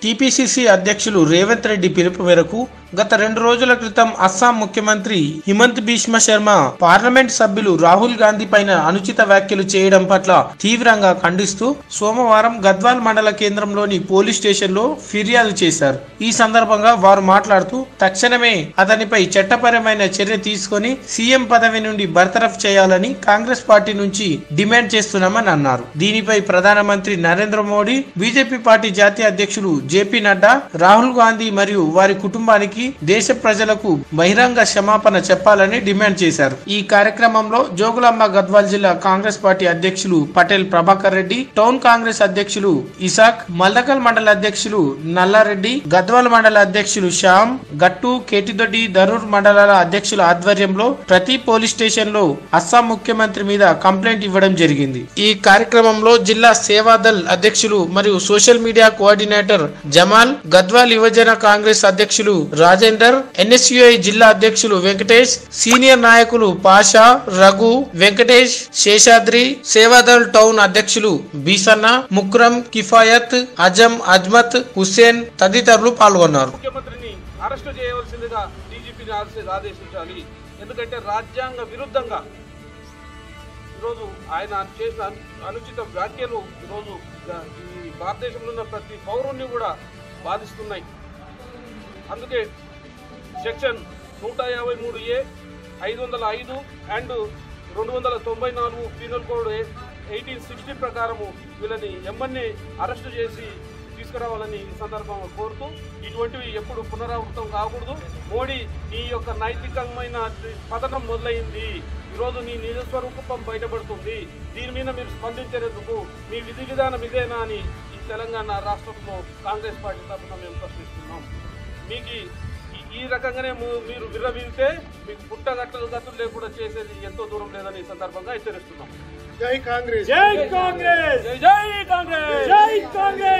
TPCC అధ్యక్షులు రేవంత్ రెడ్డి పిలుపు మేరకు గత రెండు రోజుల క్రితం అస్సాం ముఖ్యమంత్రి హిమంత్ భీష్మ శర్మ పార్లమెంట్ సభ్యులు రాహుల్ గాంధీ పైన అనుచిత వ్యాఖ్యలు చేయడం పట్ల తీవ్రంగా ఖండిస్తూ సోమవారం గద్వాల్ మండల కేంద్రంలోని పోలీస్ స్టేషన్లో ఫిర్యాదు చేశారు ఈ సందర్భంగా వారు మాట్లాడుతూ తక్షణమే అతనిపై చట్టపరమైన చర్య తీసుకొని సీఎం పదవి నుండి బర్తరఫ్ చేయాలని కాంగ్రెస్ పార్టీ నుంచి డిమాండ్ చేస్తున్నామని అన్నారు దీనిపై ప్రధానమంత్రి నరేంద్ర మోడీ బీజేపీ పార్టీ జాతీయ అధ్యక్షులు జేపీ నడ్డా రాహుల్ గాంధీ మరియు వారి కుటుంబానికి దేశ ప్రజలకు బహిరంగ క్షమాపణ చెప్పాలని డిమాండ్ చేశారు ఈ కార్యక్రమంలో జోగులాంబ గద్వాల్ జిల్లా కాంగ్రెస్ పార్టీ అధ్యక్షులు పటేల్ ప్రభాకర్ రెడ్డి టౌన్ కాంగ్రెస్ అధ్యక్షులు ఇసాక్ మల్దకల్ మండల అధ్యక్షులు నల్లారెడ్డి గద్వాల్ మండల అధ్యక్షులు శ్యామ్ గట్టు కేటిదొడ్డి ధరూర్ మండలాల అధ్యక్షుల ఆధ్వర్యంలో ప్రతి పోలీస్ స్టేషన్ లో అస్సాం ముఖ్యమంత్రి మీద కంప్లైంట్ ఇవ్వడం జరిగింది ఈ కార్యక్రమంలో జిల్లా సేవాదల్ అధ్యక్షులు మరియు social media coordinator Jamal Gadwal యువజన కాంగ్రెస్ అధ్యక్షులు రాజేందర్ ఎన్ఎస్యుఐ జిల్లా అధ్యక్షులు వెంకటేష్ సీనియర్ నాయకులు పాషా రఘు వెంకటేష్ శేషాద్రి సేవాదల్ టౌన్ అధ్యక్షులు బీసన్న ముక్రం కిఫాయత్ అజం అజ్మత్ హుస్సేన్ తదితరులు పాల్గొన్నారు ముఖ్యమంత్రిని అరెస్టు చేయవలసిందిగా డీజీపీని ఆదేశించాలి ఎందుకంటే రాజ్యాంగ విరుద్ధంగా ఈరోజు ఆయన చేసిన అను- అనుచిత వ్యాఖ్యలు ఈరోజు గ- ఈ భారతదేశంలో ఉన్న ప్రతి పౌరుణ్ణి కూడా బాధిస్తున్నాయి అందుకే సెక్షన్ నూట యాభై మూడు ఏ ఐదు వందల ఐదు అండ్ రెండు వందల తొంభై నాలుగు పీనల్ కోడ్ ఎయిటీన్ సిక్స్టీ ప్రకారము వీళ్ళని ఎమ్మన్ని అరెస్టు చేసి తీసుకురావాలని ఈ సందర్భంగా కోరుతూ ఇటువంటివి ఎప్పుడు పునరావృతం కాకూడదు మోడీ నీ యొక్క నైతికమైన పతనం మొదలైంది ఈరోజు నీ నిజ స్వరూపం బయటపడుతుంది దీని మీద మీరు స్పందించేందుకు మీ విధి విధానం ఇదేనా అని ఈ తెలంగాణ రాష్ట్రంలో కాంగ్రెస్ పార్టీ తరఫున మేము ప్రశ్నిస్తున్నాం మీకు ఈ- ఈ రకంగానే ము- మీరు విర్రవీగితే మీకు పుట్టగట్టలు గతులు లేకుండా చేసేది ఎంతో దూరం లేదని ఈ సందర్భంగా హెచ్చరిస్తున్నాం జై కాంగ్రెస్ జై కాంగ్రెస్ జై జై కాంగ్రెస్ జై కాంగ్రెస్